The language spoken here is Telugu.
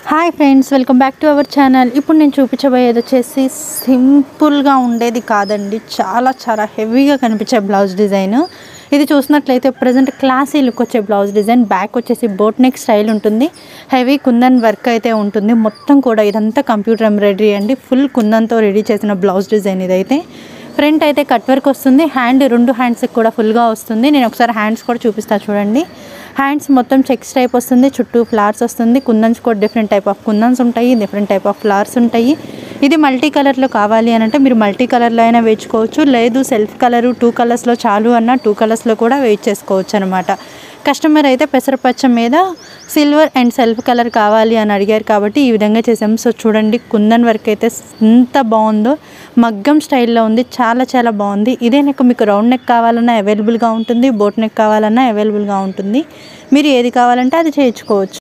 hi friends welcome back to our channel ఇప్పుడు నేను చూపించబోయేది వచ్చేసి సింపుల్గా ఉండేది కాదండి చాలా చాలా హెవీగా కనిపించే బ్లౌజ్ డిజైన్ ఇది చూసినట్లయితే ప్రజెంట్ క్లాసీ లుక్ వచ్చే బ్లౌజ్ డిజైన్ బ్యాక్ వచ్చేసి బోట్ నెక్ స్టైల్ ఉంటుంది హెవీ కుందన్ వర్క్ అయితే ఉంటుంది మొత్తం కూడా ఇదంతా కంప్యూటర్ ఎంబ్రాయిడరీ అండి ఫుల్ కుందన్తో రెడీ చేసిన బ్లౌజ్ డిజైన్ ఇదైతే ఫ్రంట్ అయితే కట్ వర్క్ వస్తుంది హ్యాండ్ రెండు హ్యాండ్స్కి కూడా ఫుల్గా వస్తుంది నేను ఒకసారి హ్యాండ్స్ కూడా చూపిస్తాను చూడండి హ్యాండ్స్ మొత్తం చెక్స్ టైప్ వస్తుంది చుట్టూ ఫ్లవర్స్ వస్తుంది కుందన్స్ కూడా డిఫరెంట్ టైప్ ఆఫ్ కుందన్స్ ఉంటాయి డిఫరెంట్ టైప్ ఆఫ్ ఫ్లవర్స్ ఉంటాయి ఇది మల్టీ కలర్లో కావాలి అని అంటే మీరు మల్టీ కలర్లో అయినా వేయించుకోవచ్చు లేదు సెల్ఫ్ కలరు టూ కలర్స్లో చాలు అన్న టూ కలర్స్లో కూడా వేయించేసుకోవచ్చు అనమాట కస్టమర్ అయితే పెసరపచ్చ మీద సిల్వర్ అండ్ సెల్ఫ్ కలర్ కావాలి అని అడిగారు కాబట్టి ఈ విధంగా చేసాం సో చూడండి కుందన్ వర్క్ అయితే ఎంత బాగుందో మగ్గం స్టైల్లో ఉంది చాలా చాలా బాగుంది ఇదే నెక్ మీకు రౌండ్ నెక్ కావాలన్నా అవైలబుల్గా ఉంటుంది బోట్ నెక్ కావాలన్నా అవైలబుల్గా ఉంటుంది మీరు ఏది కావాలంటే అది చేయించుకోవచ్చు